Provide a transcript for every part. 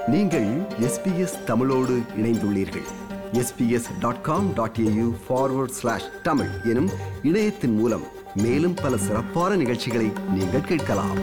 நீங்கள் எஸ்பிஎஸ் தமிழோடு இணைந்துள்ளீர்கள் SBS dot com dot AU forward slash Tamil எனும் இணையத்தின் மூலம் மேலும் பல சிறப்பான நிகழ்ச்சிகளை நீங்கள் கேட்கலாம்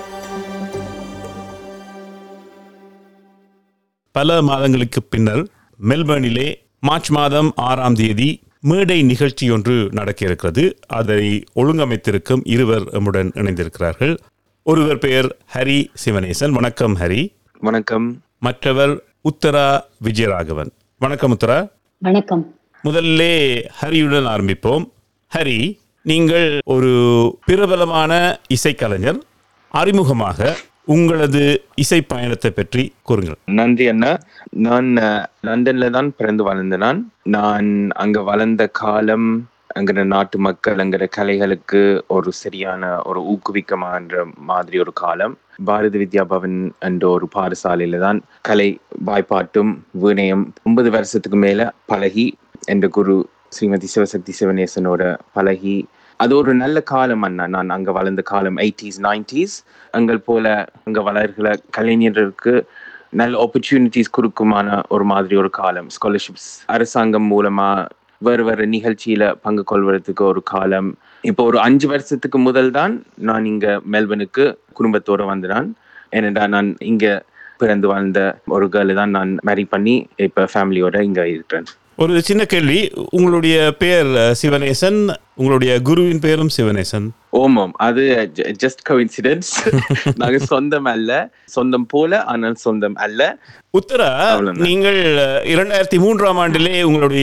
பல மாதங்களுக்கு பின்னர் மெல்பர்னிலே மார்ச் மாதம் ஆறாம் தேதி மேடை நிகழ்ச்சி ஒன்று நடக்க இருக்கிறது அதை ஒழுங்கமைத்திருக்கும் இருவர் நம்முடன் இணைந்திருக்கிறார்கள் ஒருவர் பெயர் ஹரி சிவனேசன் வணக்கம் ஹரி வணக்கம் மற்றவர் உத்தரா விஜயராகவன் வணக்கம் உத்தரா வணக்கம் முதல்லே ஹரியுடன் ஆரம்பிப்போம் ஹரி நீங்கள் ஒரு பிரபலமான இசைக்கலைஞர் அறிமுகமாக உங்களது இசை பயணத்தை பற்றி கூறுங்கள் நன்றி அண்ணா நான் அஹ், லண்டன்ல தான் பிறந்து வளர்ந்த நான் நான் அங்க வளர்ந்த காலம் அங்கிற நாட்டு மக்கள் அங்கிற கலைகளுக்கு ஒரு சரியான ஒரு ஊக்குவிக்கமான மாதிரி ஒரு காலம் பாரதி வித்யா பவன் என்ற ஒரு பாடசாலையில தான் கலை வாய்ப்பாட்டும் வீணையும் ஒன்பது வருஷத்துக்கு மேல பழகி என்ற குரு ஸ்ரீமதி சிவசக்தி சிவனேசனோட பழகி அது ஒரு நல்ல காலம் அண்ணா நான் அங்க வளர்ந்த காலம் எயிட்டிஸ் நைன்டிஸ் எங்கள் போல அங்க வளர்கிற கலைஞர்களுக்கு நல்ல ஆப்பர்ச்சுனிட்டிஸ் கொடுக்குமான ஒரு மாதிரி ஒரு காலம் ஸ்காலர்ஷிப்ஸ் அரசாங்கம் மூலமா வேறு வேறு நிகழ்ச்சியில பங்கு கொள்வதற்கு ஒரு காலம் இப்போ ஒரு அஞ்சு வருஷத்துக்கு முதல் தான் நான் இங்க மெல்பனுக்கு குடும்பத்தோட வந்தேன் ஏனென்றா நான் இங்க பிறந்து வாழ்ந்த ஒரு கேர்ள் தான் நான் மேரி பண்ணி இப்ப ஃபேமிலியோட இங்க இருக்கிறேன் ஒரு சின்ன கேள்வி உங்களுடைய பெயர் அஹ், சிவனேசன் உங்களுடைய குருவின் பெயரும் சிவனேசன் ஓமம் அது ஜஸ்ட் கோஇன்சிடென்ஸ் நாங்க சொந்தம் அல்ல சொந்தம் போல ஆனால் சொந்தம் அல்ல உத்தரா அவ்வளவுதான். நீங்கள் அஹ், இரண்டாயிரத்தி மூன்றாம் ஆண்டிலே உங்களுடைய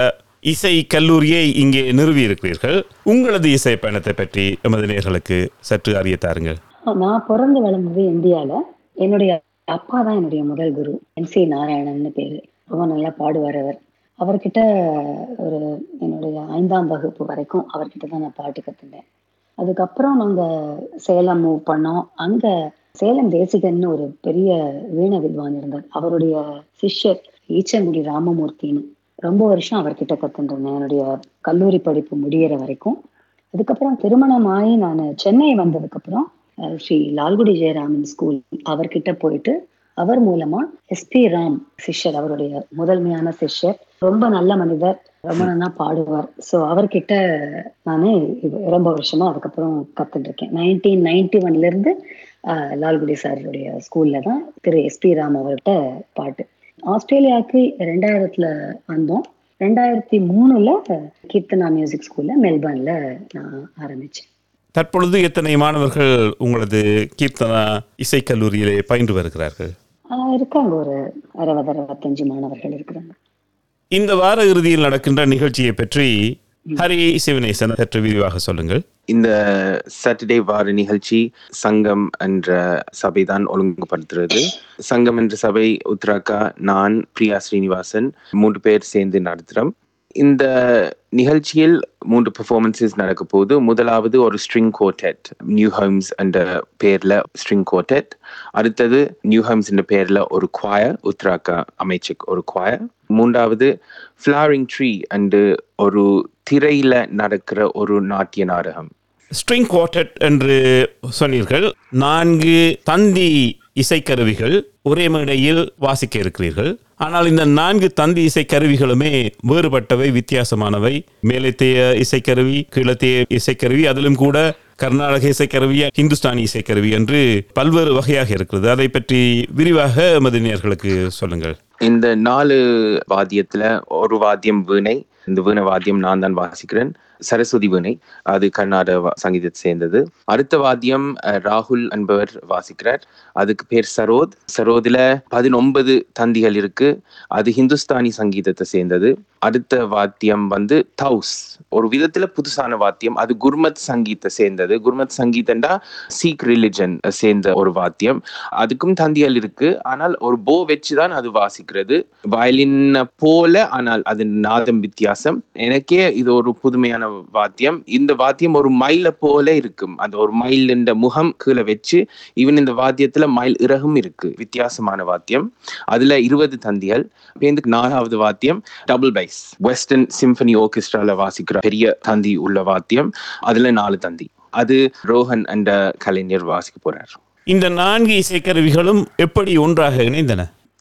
இசை கல்லூரியை இங்கே நிறுவி இருக்கிறீர்கள் உங்களது இசை பயணத்தை பற்றி எமது நேர்களுக்கு சற்று அறிய தாருங்கள் நான் பிறந்து வளர்ந்தது இந்தியால என்னுடைய அப்பா தான் என்னுடைய முதல் குரு என் சி நாராயணன்னு பேரு ரொம்ப நல்லா பாடுவார் அவர் அவர்கிட்ட ஒரு என்னுடைய ஐந்தாம் வகுப்பு வரைக்கும் அவர்கிட்ட தான் நான் பாட்டு கத்துட்டேன் அதுக்கப்புறம் நாங்க சேலம் மூவ் பண்ணோம் அங்க சேலம் தேசிகன்னு ஒரு பெரிய வீண வித்வான் இருந்தார் அவருடைய சிஷ்யர் ஈச்சங்குடி ராமமூர்த்தின்னு ரொம்ப வருஷம் அவர்கிட்ட கத்துட்டு இருந்தேன் என்னுடைய கல்லூரி படிப்பு முடியிற வரைக்கும் அதுக்கப்புறம் திருமணம் ஆகி நான் சென்னை வந்ததுக்கப்புறம் அஹ், ஸ்ரீ லால்குடி ஜெயராமன் ஸ்கூல் அவர்கிட்ட போயிட்டு அவர் மூலமா எஸ்பி ராம் சிஷ்யர் அவருடைய முதன்மையான சிஷ்யர் ரொம்ப நல்ல மனிதர் ரொம்ப நல்லா பாடுவார் ஸோ அவர்கிட்ட நான் ரொம்ப வருஷமா அதுக்கப்புறம் கத்துட்டு இருக்கேன் நைன்டீன் நைன்டி ஒன்ல இருந்து அஹ், லால்குடி சாருடைய ஸ்கூல்ல தான் திரு எஸ்பி ராம் அவர்கிட்ட பாட்டு ஆஸ்திரேலியாவுக்கு ரெண்டாயிரத்துல வந்தோம் ரெண்டாயிரத்தி மூணுல கீர்த்தனா மியூசிக் ஸ்கூல்ல மெல்பர்ன்ல நான் ஆரம்பிச்சேன் தற்பொழுது எத்தனை மாணவர்கள் உங்களது கீர்த்தனா இசைக்கல்லூரியிலே பயின்று வருகிறார்கள் ஆஹ் இருக்காங்க ஒரு அறுபது அறுபத்தஞ்சு மாணவர்கள் இருக்கிறாங்க இந்த வார இறுதியில் நடக்கின்ற நிகழ்ச்சியை பற்றி ஹரி சிவனேசன் சற்று விரிவாக சொல்லுங்கள் இந்த சாட்டர்டே வார நிகழ்ச்சி சங்கம் என்ற சபை தான் ஒழுங்குபடுத்துறது சங்கம் என்ற சபை உத்ராக்கா நான் பிரியா ஸ்ரீனிவாசன் மூன்று பேர் சேர்ந்து நடத்துகிறோம் இந்த நிகழ்ச்சியில் மூன்று பெர்ஃபார்மன்சஸ் நடக்க போகுது முதலாவது ஒரு ஸ்ட்ரிங் கோட்டெட் நியூ ஹோம்ஸ் என்ற பேர்ல ஸ்ட்ரிங் கோட்டெட் அடுத்தது நியூ ஹோம்ஸ் என்ற பேர்ல ஒரு குவாயர் உத்ராக்கா அமைச்சு ஒரு குவாயர் மூன்றாவது ஃப்ளவரிங் ட்ரீ அண்டு ஒரு திரையில நடக்கிற ஒரு நாட்டிய நாடகம் ஸ்ட்ரிங் குவார்டெட் என்று சொன்னீர்கள் நான்கு தந்தி இசைக்கருவிகள் ஒரே மேடையில் வாசிக்க இருக்கிறீர்கள் ஆனால் இந்த நான்கு தந்தி இசைக்கருவிகளுமே வேறுபட்டவை வித்தியாசமானவை மேலத்தைய இசைக்கருவி கீழத்தைய இசைக்கருவி அதிலும் கூட கர்நாடக இசைக்கருவி ஹிந்துஸ்தானி இசைக்கருவி என்று பல்வேறு வகையாக இருக்கிறது அதை பற்றி விரிவாக எமது நேயர்களுக்கு சொல்லுங்கள் இந்த நாலு வாத்தியத்துல ஒரு வாத்தியம் வீணை இந்த வீணை வாத்தியம் நான் தான் வாசிக்கிறேன் சரஸ்வதி வீணை அது கர்நாடக வா- சங்கீதத்தை சேர்ந்தது அடுத்த வாத்தியம் அஹ், ராகுல் என்பவர் வாசிக்கிறார் அதுக்கு பேர் சரோத் சரோதுல பதினொன்பது தந்திகள் இருக்கு அது ஹிந்துஸ்தானி சங்கீதத்தை சேர்ந்தது அடுத்த வாத்தியம் வந்து தௌஸ் ஒரு விதத்துல புதுசான வாத்தியம் அது குர்மத் சங்கீத்தை சேர்ந்தது குர்மத் சங்கீதண்டா சீக் ரிலிஜன் சேர்ந்த ஒரு வாத்தியம் அதுக்கும் தந்திகள் இருக்கு ஆனால் ஒரு போ வச்சு தான் அது வாசிக்கிறது வயலின் போல ஆனால் அது நாதம் வித்தியாசம் எனக்கே இது ஒரு புதுமையான வாத்தியம் இந்த வாத்தியம் ஒரு மயில போல இருக்கும் அந்த ஒரு மயில் என்ற முகம் கீழே வச்சு ஈவன் இந்த வாத்தியத்துல மயில் இறகும் இருக்கு வித்தியாசமான வாத்தியம் அதுல இருபது தந்திகள் பேருந்து நாலாவது வாத்தியம் டபுள் பைஸ் வெஸ்டர்ன் சிம்பனி ஆர்கெஸ்ட்ரால வாசிக்கிற பெரிய தந்தி உள்ள வாத்தியம் அதுல நாலு தந்தி அது ரோஹன் என்ற கலைஞர் வாசிக்க போறார் இந்த நான்கு இசைக்கருவிகளும் எப்படி ஒன்றாக இணைந்தன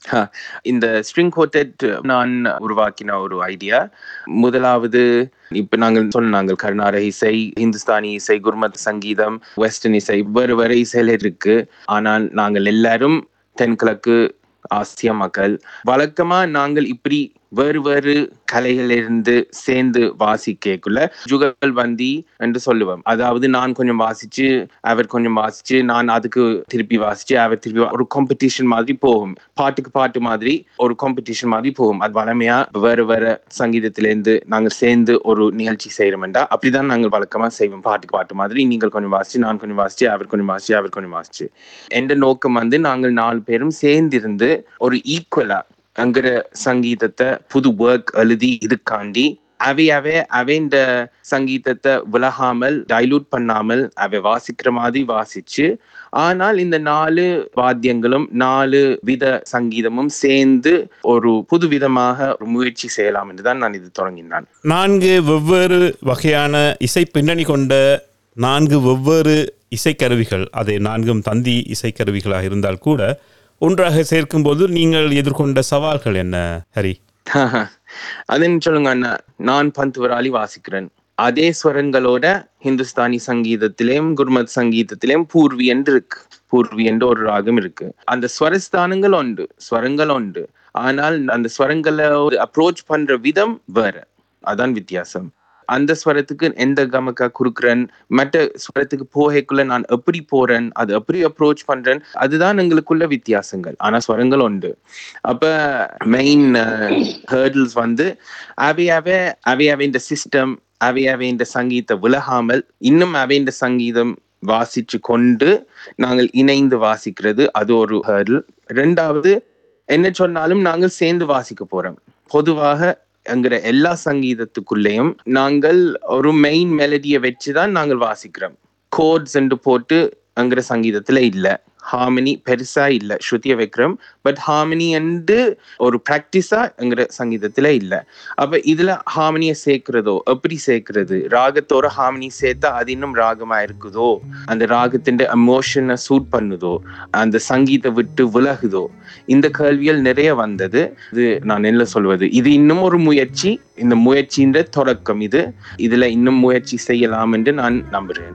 ஹா, இந்த ஸ்ட்ரிங் கோட்டட் நான் உருவாக்கின ஒரு ஐடியா முதலாவது இப்ப நாங்கள் சொன்ன நாங்கள் கர்நாடக இசை இந்துஸ்தானி இசை குர்மத் சங்கீதம் வெஸ்டர்ன் இசை வேறு வேறு இசையில இருக்கு ஆனால் நாங்கள் எல்லாரும் தென்கிழக்கு ஆசிய மக்கள் வழக்கமா நாங்கள் இப்படி வேறு வேறு கலைகளிலிருந்து சேர்ந்து வாசிக்கக்குள்ள ஜுகல் வந்தி என்று சொல்லுவோம் அதாவது நான் கொஞ்சம் வாசிச்சு அவர் கொஞ்சம் வாசிச்சு நான் அதுக்கு திருப்பி வாசிச்சு அவர் திருப்பி வா- ஒரு காம்படிஷன் மாதிரி போகும் பாட்டுக்கு பாட்டு மாதிரி ஒரு காம்படிஷன் மாதிரி போகும் அது வளமையா வேறு வேறு சங்கீதத்திலேருந்து நாங்கள் சேர்ந்து ஒரு நிகழ்ச்சி செய்யறோம்டா அப்படிதான் நாங்கள் வழக்கமா செய்வோம் பாட்டுக்கு பாட்டு மாதிரி நீங்கள் கொஞ்சம் வாசிச்சு நான் கொஞ்சம் வாசிச்சு அவர் கொஞ்சம் வாசிச்சு அவர் கொஞ்சம் வாசிச்சு எந்த நோக்கம் வந்து நாங்கள் நாலு பேரும் சேர்ந்திருந்து ஒரு ஈக்குவலா அங்கிற சங்கீதத்தை புது ஒர்க் எழுதி இதுக்காண்டி அவை அவை அவைண்ட சங்கீதத்தை விலகாமல் டைலூட் பண்ணாமல் அவை வாசிக்கிற மாதிரி வாசிச்சு ஆனால் இந்த நாலு வாத்தியங்களும் நாலு வித சங்கீதமும் சேர்ந்து ஒரு புது விதமாக ஒரு முயற்சி செய்யலாம் என்று தான் நான் இது தொடங்கினான் நான்கு வெவ்வேறு வகையான இசை பின்னணி கொண்ட நான்கு வெவ்வேறு இசைக்கருவிகள் அது நான்கும் தந்தி இசைக்கருவிகளாக இருந்தால் கூட ஒன்றாக சேர்க்கும்போது நீங்கள் எதிர்கொண்ட சவால்கள் என்ன ஹரி அது என்ன சொல்லுங்க அண்ணா நான் பந்துவராளி வாசிக்கிறேன் அதே ஸ்வரங்களோட ஹிந்துஸ்தானி சங்கீதத்திலேயும் குர்மத் சங்கீதத்திலேயும் பூர்வி என்று இருக்கு பூர்வி என்று ஒரு ராகம் இருக்கு அந்த ஸ்வரஸ்தானங்கள் உண்டு ஸ்வரங்கள் உண்டு ஆனால் அந்த ஸ்வரங்களை அப்ரோச் பண்ற விதம் வேற அதான் வித்தியாசம் அந்த ஸ்வரத்துக்கு எந்த கமக்கா குறுக்குறேன் மற்ற ஸ்வரத்துக்கு போகைக்குள்ள நான் எப்படி போறேன் அது எப்படி அப்ரோச் பண்றேன் அதுதான் எங்களுக்குள்ள வித்தியாசங்கள் ஆனா ஸ்வரங்கள் உண்டு அப்ப மெயின் ஹேர்டில்ஸ் வந்து அவை அவை அவை அவை இந்த சிஸ்டம் அவை அவை இந்த சங்கீத விலகாமல் இன்னும் அவை இந்த சங்கீதம் வாசிச்சு கொண்டு நாங்கள் இணைந்து வாசிக்கிறது அது ஒரு ஹேர்டில் ரெண்டாவது என்ன சொன்னாலும் நாங்கள் சேர்ந்து வாசிக்க போறோம் பொதுவாக என்கிற எல்லா சங்கீதத்துக்குள்ளேயும் நாங்கள் ஒரு மெயின் மெலடியை வச்சுதான் நாங்கள் வாசிக்கிறோம் கோட்ஸ் என்று போட்டு அங்கிற சங்கீதத்துல இல்ல ஹார்மனி பெருசா இல்ல ஸ்ருதிய வைக்கிறோம் பட் ஹார்மனி என்று ஒரு பிராக்டிஸா எங்கிற சங்கீதத்துல இல்ல அப்ப இதுல ஹார்மனியை சேர்க்கிறதோ எப்படி சேர்க்கிறது ராகத்தோட ஹார்மனி சேர்த்தா அது இன்னும் ராகமா இருக்குதோ அந்த ராகத்தின் எமோஷனை சூட் பண்ணுதோ அந்த சங்கீத விட்டு விலகுதோ இந்த கேள்விகள் நிறைய வந்தது இது நான் என்ன சொல்வது இது இன்னும் ஒரு முயற்சி இந்த முயற்சியின் தொடக்கம் இது இதுல இன்னும் முயற்சி செய்யலாம் என்று நான் நம்புறேன்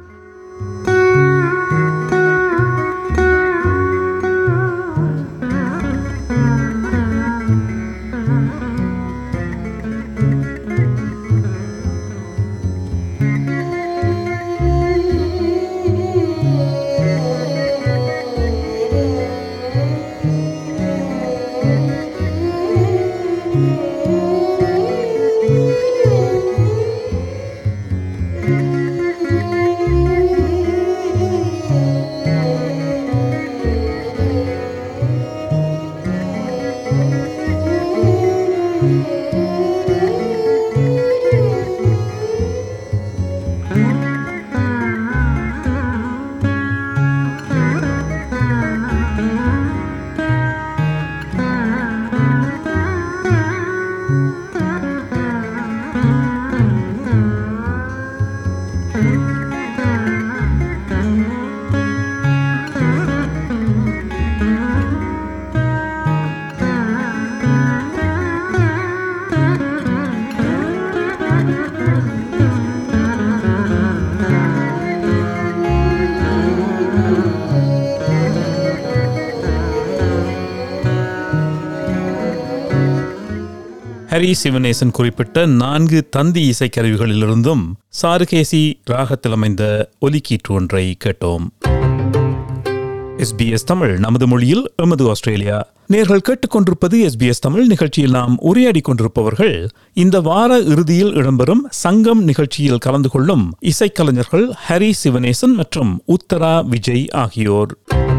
ஹரி சிவனேசன் குறிப்பிட்ட நான்கு தந்தி இசைக்கருவிகளிலிருந்தும் சாருகேசி ராகத்தில் அமைந்த ஒலிக்கீற்று ஒன்றை கேட்டோம் எஸ்பிஎஸ் தமிழ் நமது மொழியில் எமது ஆஸ்திரேலியா நேர்கள் கேட்டுக்கொண்டிருப்பது எஸ்பிஎஸ் தமிழ் நிகழ்ச்சியில் நாம் உரையாடி கொண்டிருப்பவர்கள் இந்த வார இறுதியில் இடம்பெறும் சங்கம் நிகழ்ச்சியில் கலந்து கொள்ளும் இசைக்கலைஞர்கள் ஹரி சிவனேசன் மற்றும் உத்தரா விஜய் ஆகியோர்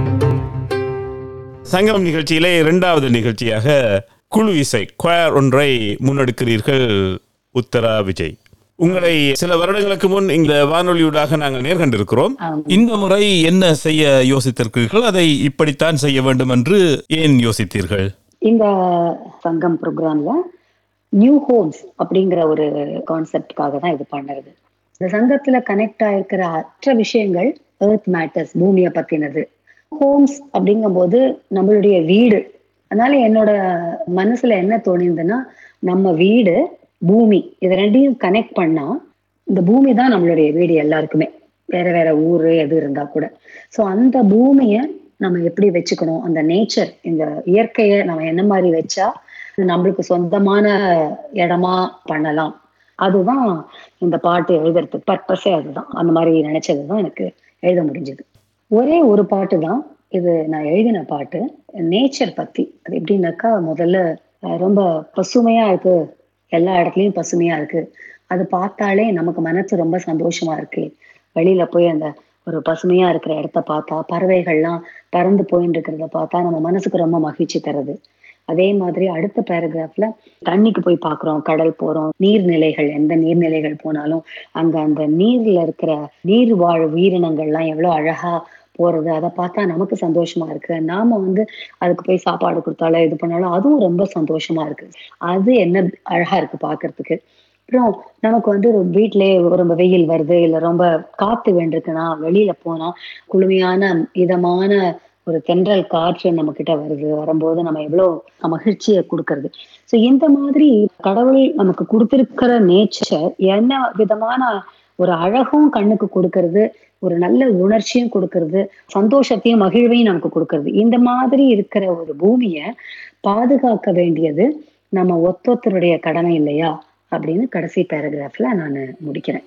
சங்கம் நிகழ்ச்சியிலே இரண்டாவது நிகழ்ச்சியாக குழு இசை கொயர் ஒன்றை முன்னெடுக்கிறீர்கள் உத்தரா விஜய் உங்களை சில வருடங்களுக்கு முன் இந்த வானொலியூடாக நாங்கள் நேர்கண்டிருக்கிறோம் ஆமா. இந்த முறை என்ன செய்ய யோசித்திருக்கிறீர்கள் அதை இப்படித்தான் செய்ய வேண்டும் என்று ஏன் யோசித்தீர்கள் இந்த சங்கம் ப்ரோக்ராம்ல நியூ ஹோம்ஸ் அப்படிங்கிற ஒரு கான்செப்டுக்காக தான் இது பண்ணுறது இந்த சங்கத்துல கனெக்ட் ஆயிருக்கிற அற்ற விஷயங்கள் எர்த் மேட்டர்ஸ் பூமியை பத்தினது ஹோம்ஸ் அப்படிங்கும்போது நம்மளுடைய வீடு அதனால என்னோட மனசுல என்ன தோணியிருந்ததுன்னா நம்ம வீடு பூமி இது ரெண்டையும் கனெக்ட் பண்ணா இந்த பூமி தான் நம்மளுடைய வீடு எல்லாருக்குமே வேற வேற ஊரு எது இருந்தா கூட சோ அந்த பூமியை நம்ம எப்படி வச்சுக்கணும் அந்த நேச்சர் இந்த இயற்கையை நம்ம என்ன மாதிரி வச்சா இது நம்மளுக்கு சொந்தமான இடமா பண்ணலாம் அதுதான் இந்த பாட்டு எழுதுறதுக்கு பர்பஸே அதுதான் அந்த மாதிரி நினைச்சதுதான் எனக்கு எழுத முடிஞ்சது ஒரே ஒரு பாட்டு தான் இது நான் எழுதின பாட்டு நேச்சர் பத்தி அது எப்படின்னாக்கா முதல்ல அஹ், ரொம்ப பசுமையா இருக்கு எல்லா இடத்துலயும் பசுமையா இருக்கு அது பார்த்தாலே நமக்கு மனசு ரொம்ப சந்தோஷமா இருக்கு வெளியில போய் அந்த ஒரு பசுமையா இருக்கிற இடத்த பார்த்தா பறவைகள்லாம் பறந்து போயின்னு இருக்கிறத பார்த்தா நம்ம மனசுக்கு ரொம்ப மகிழ்ச்சி தருது அதே மாதிரி அடுத்த பேராகிராஃப்ல தண்ணிக்கு போய் பார்க்கிறோம் கடல் போறோம் நீர்நிலைகள் எந்த நீர்நிலைகள் போனாலும் அங்க அந்த நீர்ல இருக்கிற நீர் வாழ் உயிரினங்கள்லாம் எவ்வளவு அழகா போறது அதை பார்த்தா நமக்கு சந்தோஷமா இருக்கு நாம வந்து அதுக்கு போய் சாப்பாடு கொடுத்தாலும் இது பண்ணாலும் அதுவும் ரொம்ப சந்தோஷமா இருக்கு அது என்ன அழகா இருக்கு பார்க்கிறதுக்கு அப்புறம் நமக்கு வந்து ஒரு வீட்டிலே ரொம்ப வெயில் வருது இல்ல ரொம்ப காத்து வேண்டிருக்குன்னா வெளியில போனா குளுமையான இதமான ஒரு தென்றல் காற்று நம்ம கிட்ட வருது வரும்போது நம்ம எவ்வளவு மகிழ்ச்சியை கொடுக்கறது சோ இந்த மாதிரி கடவுள் நமக்கு கொடுத்திருக்கிற நேச்சர் என்ன விதமான ஒரு அழகும் கண்ணுக்கு கொடுக்கறது ஒரு நல்ல உணர்ச்சியும் கொடுக்கறது சந்தோஷத்தையும் மகிழ்வையும் நமக்கு கொடுக்கறது இந்த மாதிரி இருக்கிற ஒரு பூமியை பாதுகாக்க வேண்டியது நம்ம ஒத்தொத்தருடைய கடமை இல்லையா அப்படின்னு கடைசி பேராகிராஃப்ல நான் முடிக்கிறேன்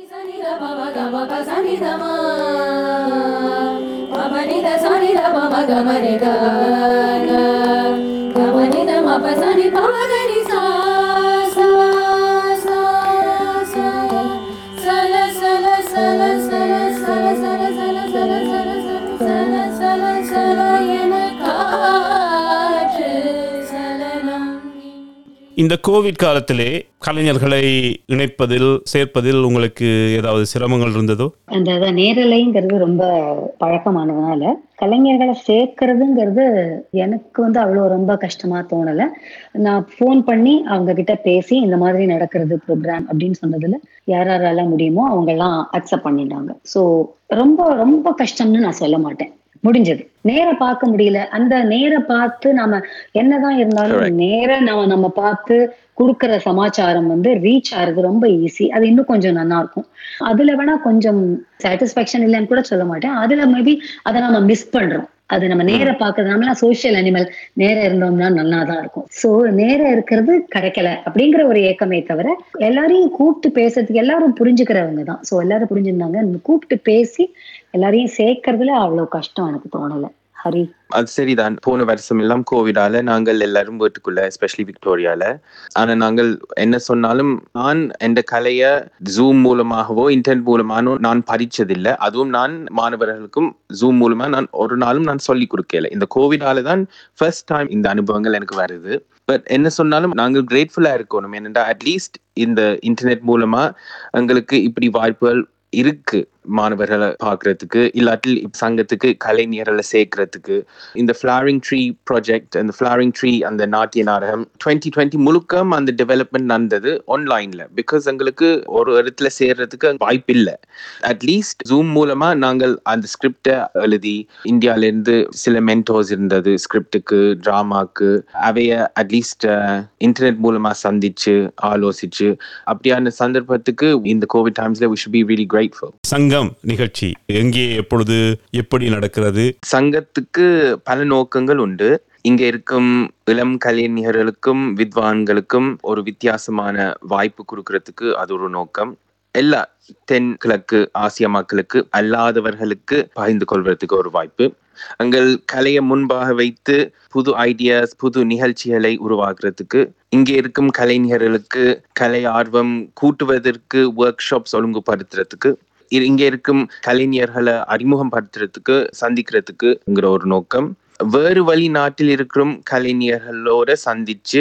இந்த கோவிட் காலத்திலே கலைஞர்களை இணைப்பதில் சேர்ப்பதில் உங்களுக்கு ஏதாவது சிரமங்கள் இருந்ததோ அந்த அதான் நேரலைங்கிறது ரொம்ப பழக்கமானதுனால கலைஞர்களை சேர்க்கறதுங்கிறது எனக்கு வந்து அவ்வளோ ரொம்ப கஷ்டமா தோணல நான் ஃபோன் பண்ணி அவங்க கிட்ட பேசி இந்த மாதிரி நடக்கிறது ப்ரோக்ராம் அப்படின்னு சொன்னதுல யார் யாரெல்லாம் முடியுமோ அவங்க எல்லாம் அக்செப்ட் பண்ணிட்டாங்க ஸோ ரொம்ப ரொம்ப கஷ்டம்னு நான் சொல்ல மாட்டேன் முடிஞ்சது நேர பார்க்க முடியல அந்த நேர பார்த்து நாம என்னதான் இருந்தாலும் Correct. நேர நம்ம நம்ம பார்த்து கொடுக்கிற சமாச்சாரம் வந்து ரீச் ஆகுறது ரொம்ப ஈஸி அது இன்னும் கொஞ்சம் நல்லா இருக்கும் அதுல வேணா கொஞ்சம் சாட்டிஸ்பாக்சன் இல்லைன்னு கூட சொல்ல மாட்டேன் அதுல மேபி அதை நம்ம மிஸ் பண்றோம் அது நம்ம நேர பாக்குறது நம்மளா சோஷியல் அனிமல் நேர இருந்தோம்னா நல்லா தான் இருக்கும் சோ நேரம் இருக்கிறது கிடைக்கல அப்படிங்கிற ஒரு ஏக்கமே தவிர எல்லாரையும் கூப்பிட்டு பேசுறதுக்கு எல்லாரும் புரிஞ்சுக்கிறவங்க தான் சோ எல்லாரும் புரிஞ்சிருந்தாங்க கூப்பிட்டு பேசி எல்லாரையும் சேர்க்கறதுல அவ்வளவு கஷ்டம் எனக்கு தோணல ஹரி அது சரிதான் போன வருஷம் எல்லாம் கோவிடால நாங்கள் எல்லாரும் வீட்டுக்குள்ள எஸ்பெஷலி விக்டோரியால ஆனா நாங்கள் என்ன சொன்னாலும் நான் எந்த கலைய ஜூம் மூலமாகவோ இன்டர்நெட் மூலமானோ நான் படிச்சதில்லை அதுவும் நான் மாணவர்களுக்கும் ஜூம் மூலமா நான் ஒரு நாளும் நான் சொல்லி கொடுக்கல இந்த கோவிடால தான் ஃபர்ஸ்ட் டைம் இந்த அனுபவங்கள் எனக்கு வருது பட் என்ன சொன்னாலும் நாங்கள் கிரேட்ஃபுல்லா இருக்கணும் ஏனென்றா அட்லீஸ்ட் இந்த இன்டர்நெட் மூலமா எங்களுக்கு இப்படி வாய்ப்புகள் இருக்கு மாணவர்களை பார்க்கறதுக்கு இல்லாட்டி சங்கத்துக்கு கலைஞர்களை சேர்க்கறதுக்கு இந்த ஃபிளாரிங் ட்ரீ ப்ராஜெக்ட் அந்த ஃபிளாரிங் ட்ரீ அந்த நாட்டிய நாடகம் டுவெண்ட்டி டுவெண்ட்டி முழுக்கம் அந்த டெவலப்மெண்ட் நடந்தது ஆன்லைன்ல பிகாஸ் எங்களுக்கு ஒரு இடத்துல சேர்றதுக்கு வாய்ப்பு இல்லை அட்லீஸ்ட் ஜூம் மூலமா நாங்கள் அந்த ஸ்கிரிப்டை எழுதி இந்தியால இருந்து சில மென்டோஸ் இருந்தது ஸ்கிரிப்டுக்கு டிராமாக்கு அவைய அட்லீஸ்ட் இன்டர்நெட் மூலமா சந்திச்சு ஆலோசிச்சு அப்படியான சந்தர்ப்பத்துக்கு இந்த கோவிட் டைம்ஸ்ல we should be really grateful சங்கம் நிகழ்ச்சி எங்கே எப்பொழுது எப்படி நடக்கிறது சங்கத்துக்கு பல நோக்கங்கள் உண்டு இங்க இருக்கும் இளம் கலைஞர்களுக்கும் வித்வான்களுக்கும் ஒரு வித்தியாசமான வாய்ப்பு கொடுக்கறதுக்கு அது ஒரு நோக்கம் எல்லா தென் கிழக்கு ஆசிய மக்களுக்கு அல்லாதவர்களுக்கு பகிர்ந்து கொள்வதற்கு ஒரு வாய்ப்பு எங்கள் கலையை முன்பாக வைத்து புது ஐடியாஸ் புது நிகழ்ச்சிகளை உருவாக்குறதுக்கு இங்கே இருக்கும் கலைஞர்களுக்கு கலை ஆர்வம் கூட்டுவதற்கு ஒர்க் ஷாப்ஸ் ஒழுங்குபடுத்துறதுக்கு இ- இங்க இருக்கும் கலைஞர்களை அறிமுகப்படுத்துறதுக்கு சந்திக்கிறதுக்குங்கிற ஒரு நோக்கம் வேறு வழி நாட்டில் இருக்கிற கலைஞர்களோட சந்திச்சு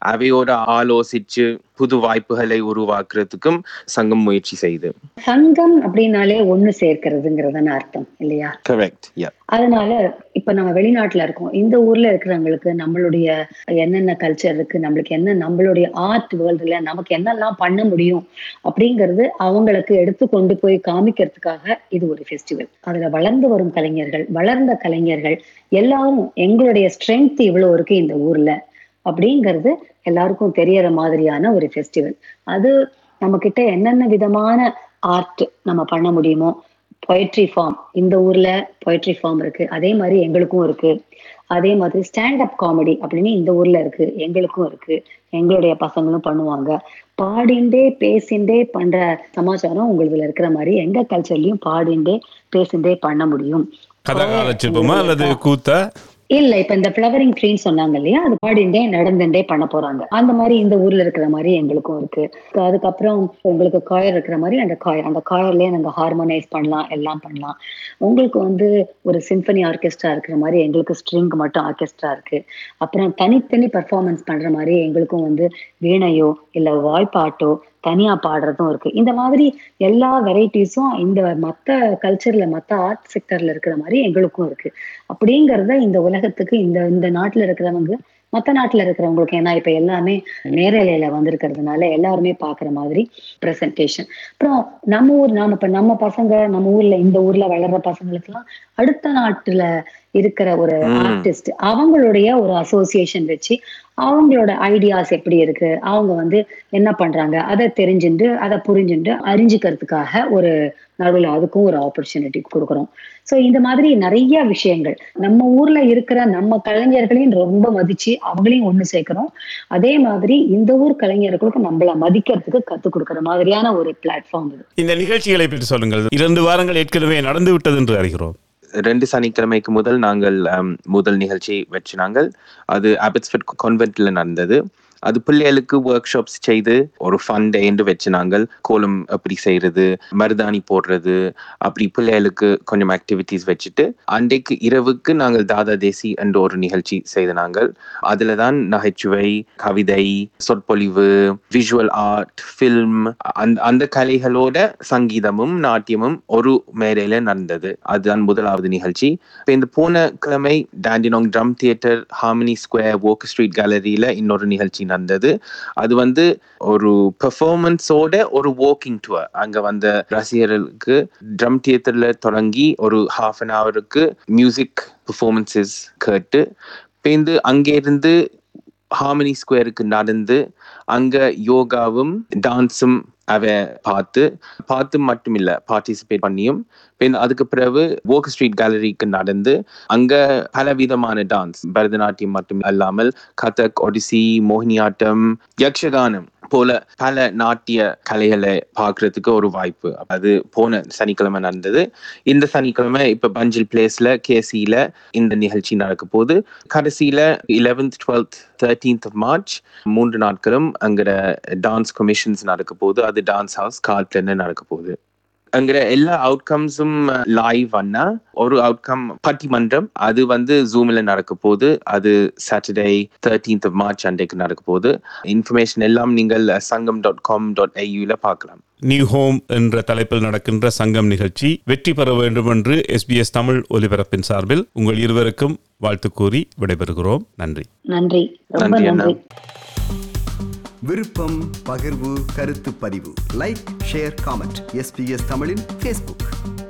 அவையோட ஆலோசிச்சு புது வாய்ப்புகளை உருவாக்குறதுக்கும் சங்கம் முயற்சி செய்யுது சங்கம் அப்படின்னாலே ஒண்ணு சேர்க்கிறதுங்கிறதான அர்த்தம் இல்லையா கரெக்ட் யா அதனால இப்ப நம்ம வெளிநாட்டுல இருக்கோம் இந்த ஊர்ல இருக்கிறவங்களுக்கு நம்மளுடைய என்னென்ன கல்ச்சர் இருக்கு நம்மளுக்கு என்ன நம்மளுடைய ஆர்ட் வேர்ல்டுல நமக்கு என்னெல்லாம் பண்ண முடியும் அப்படிங்கிறது அவங்களுக்கு எடுத்து கொண்டு போய் காமிக்கிறதுக்காக இது ஒரு ஃபெஸ்டிவல் அதுல வளர்ந்து வரும் கலைஞர்கள் வளர்ந்த கலைஞர்கள் எல்லாரும் எங்களுடைய ஸ்ட்ரென்த் இவ்வளவு இருக்கு இந்த ஊர்ல அப்படிங்கிறது எல்லாருக்கும் தெரியற மாதிரியான ஒரு ஃபெஸ்டிவல் அது நம்ம கிட்ட என்னென்ன விதமான ஆர்ட் நம்ம பண்ண முடியுமோ பொயட்ரி ஃபார்ம் இந்த ஊர்ல பொயட்ரி ஃபார்ம் இருக்கு அதே மாதிரி எங்களுக்கும் இருக்கு அதே மாதிரி ஸ்டாண்ட் அப் காமெடி அப்படின்னு இந்த ஊர்ல இருக்கு எங்களுக்கும் இருக்கு எங்களுடைய பசங்களும் பண்ணுவாங்க பாடிண்டே பேசிண்டே பண்ற சமாச்சாரம் உங்களுதுல இருக்கிற மாதிரி எங்க கல்ச்சர்லயும் பாடிண்டே பேசிண்டே பண்ண முடியும் கதை காலச்சிற்பமா அல்லது கூத்தா இல்ல இப்ப இந்த ஃபிளவரிங் ட்ரீன்னு சொன்னாங்க இல்லையா அது பாடிண்டே நடந்துட்டே பண்ண போறாங்க அந்த மாதிரி இந்த ஊர்ல இருக்கிற மாதிரி எங்களுக்கும் இருக்கு அதுக்கப்புறம் உங்களுக்கு காயர் இருக்கிற மாதிரி அந்த காயர் அந்த காயர்லயே நாங்க ஹார்மோனைஸ் பண்ணலாம் எல்லாம் பண்ணலாம் உங்களுக்கு வந்து ஒரு சிம்பனி ஆர்கெஸ்ட்ரா இருக்கிற மாதிரி எங்களுக்கு ஸ்ட்ரிங் மட்டும் ஆர்கெஸ்ட்ரா இருக்கு அப்புறம் தனித்தனி பர்ஃபார்மன்ஸ் பண்ற மாதிரி எங்களுக்கும் வந்து வீணையோ இல்ல வாய்ப்பாட்டோ தனியா பாடுறதும் இருக்கு இந்த மாதிரி எல்லா வெரைட்டிஸும் இந்த மத்த கல்ச்சர்ல மத்த ஆர்ட் செக்டர்ல இருக்கிற மாதிரி எங்களுக்கும் இருக்கு அப்படிங்கறத இந்த உலகத்துக்கு இந்த இந்த நாட்டுல இருக்கிறவங்க மத்த நாட்டுல இருக்கிறவங்களுக்கு ஏன்னா இப்ப எல்லாமே நேரலையில வந்திருக்கிறதுனால எல்லாருமே பாக்குற மாதிரி பிரசன்டேஷன் அப்புறம் நம்ம ஊர் நாம இப்ப நம்ம பசங்க நம்ம ஊர்ல இந்த ஊர்ல வளர்ற பசங்களுக்கு எல்லாம் அடுத்த நாட்டுல இருக்கிற ஒரு ம். ஆர்டிஸ்ட் அவங்களுடைய ஒரு அசோசியேஷன் வச்சு அவங்களோட ஐடியாஸ் எப்படி இருக்கு அவங்க வந்து என்ன பண்றாங்க அதை தெரிஞ்சுட்டு அதை புரிஞ்சுட்டு அறிஞ்சுக்கிறதுக்காக ஒரு நடுவில் அதுக்கும் ஒரு ஆப்பர்ச்சுனிட்டி கொடுக்குறோம் சோ இந்த மாதிரி நிறைய விஷயங்கள் நம்ம ஊர்ல இருக்கிற நம்ம கலைஞர்களையும் ரொம்ப மதிச்சு அவங்களையும் ஒண்ணு சேர்க்கிறோம் அதே மாதிரி இந்த ஊர் கலைஞர்களுக்கு நம்மள மதிக்கிறதுக்கு கத்துக் கொடுக்கிற மாதிரியான ஒரு பிளாட்ஃபார்ம் இது இந்த நிகழ்ச்சிகளை பற்றி சொல்லுங்கள் இரண்டு வாரங்கள் ஏற்கனவே நடந்து விட்டது என்று அறிகிறோம் ரெண்டு சனிக்கிழமைக்கு முதல் நாங்கள் ஆம், முதல் நிகழ்ச்சி வச்சு நாங்கள் அது அபட்ஸ்ஃபர்ட் கான்வென்ட்ல நடந்தது அது பிள்ளைகளுக்கு ஒர்க் ஷாப்ஸ் செய்து ஒரு ஃபன் டே என்று வச்சு நாங்கள் கோலம் எப்படி செய்யறது மருதாணி போடுறது அப்படி பிள்ளைகளுக்கு கொஞ்சம் ஆக்டிவிட்டீஸ் வச்சுட்டு அன்றைக்கு இரவுக்கு நாங்கள் தாதா தேசி என்ற ஒரு நிகழ்ச்சி செய்த நாங்கள் அதுல தான் நகைச்சுவை கவிதை சொற்பொழிவு விஷுவல் ஆர்ட் ஃபில்ம் அந்த அந்த கலைகளோட சங்கீதமும் நாட்டியமும் ஒரு மேடையில நடந்தது அதுதான் முதலாவது நிகழ்ச்சி இப்போ இந்த போன கிழமை Dandenong drum theatre harmony square walker street கேலரியில இன்னொரு நிகழ்ச்சி நடந்தது அது வந்து ஒரு பெர்ஃபார்மன்ஸோட ஒரு வாக்கிங் டூர் அங்க வந்த ரசிகர்களுக்கு ட்ரம் தியேட்டர்ல தொடங்கி ஒரு ஹாஃப் அன் ஹவருக்கு மியூசிக் பெர்ஃபார்மன்சஸ் கேட்டு பேந்து அங்கேருந்து ஹார்மனி ஸ்கொயருக்கு நடந்து அங்க யோகாவும் டான்ஸும் அவ பார்த்து பார்த்து மட்டும் இல்ல பார்ட்டிசிபேட் பண்ணியும் பின் அதுக்கு பிறகு வோக் ஸ்ட்ரீட் கேலரிக்கு நடந்து அங்க பல விதமான டான்ஸ் பரதநாட்டியம் மட்டும் அல்லாமல் கதக் ஒடிசி மோகினியாட்டம் யக்ஷகானம் போல பல நாட்டிய கலைகளை பார்க்கறதுக்கு ஒரு வாய்ப்பு அது போன சனிக்கிழமை நடந்தது இந்த சனிக்கிழமை இப்ப பஞ்சில் பிளேஸ்ல கேசியில இந்த நிகழ்ச்சி நடக்க போகுது கடைசியில eleventh twelfth thirteenth of March மூன்று நாட்களும் அங்கிற டான்ஸ் கமிஷன்ஸ் நடக்க போகுது அது டான்ஸ் ஹவுஸ் கால்ட்ல நடக்க போகுது அங்கிற எல்லா அவுட்கம்ஸும் லைவ் அண்ணா ஒரு அவுட்கம் பட்டிமன்றம் அது வந்து ஜூம்ல நடக்க போகுது அது சாட்டர்டே தேர்டீன்த் ஆஃப் மார்ச் அன்றைக்கு நடக்க போகுது இன்ஃபர்மேஷன் எல்லாம் நீங்கள் சங்கம் டாட் காம் டாட் ஐயூல பார்க்கலாம் நியூ ஹோம் என்ற தலைப்பில் நடக்கின்ற சங்கம் நிகழ்ச்சி வெற்றி பெற வேண்டும் என்று எஸ்பிஎஸ் தமிழ் ஒலிபரப்பின் சார்பில் உங்கள் இருவருக்கும் வாழ்த்து கூறி விடைபெறுகிறோம் நன்றி நன்றி ரொம்ப நன்றி அண்ணா. நன்றி விருப்பம் பகிர்வு கருத்து பதிவு லைக் ஷேர் காமெண்ட் எஸ்பிஎஸ் தமிழின் ஃபேஸ்புக்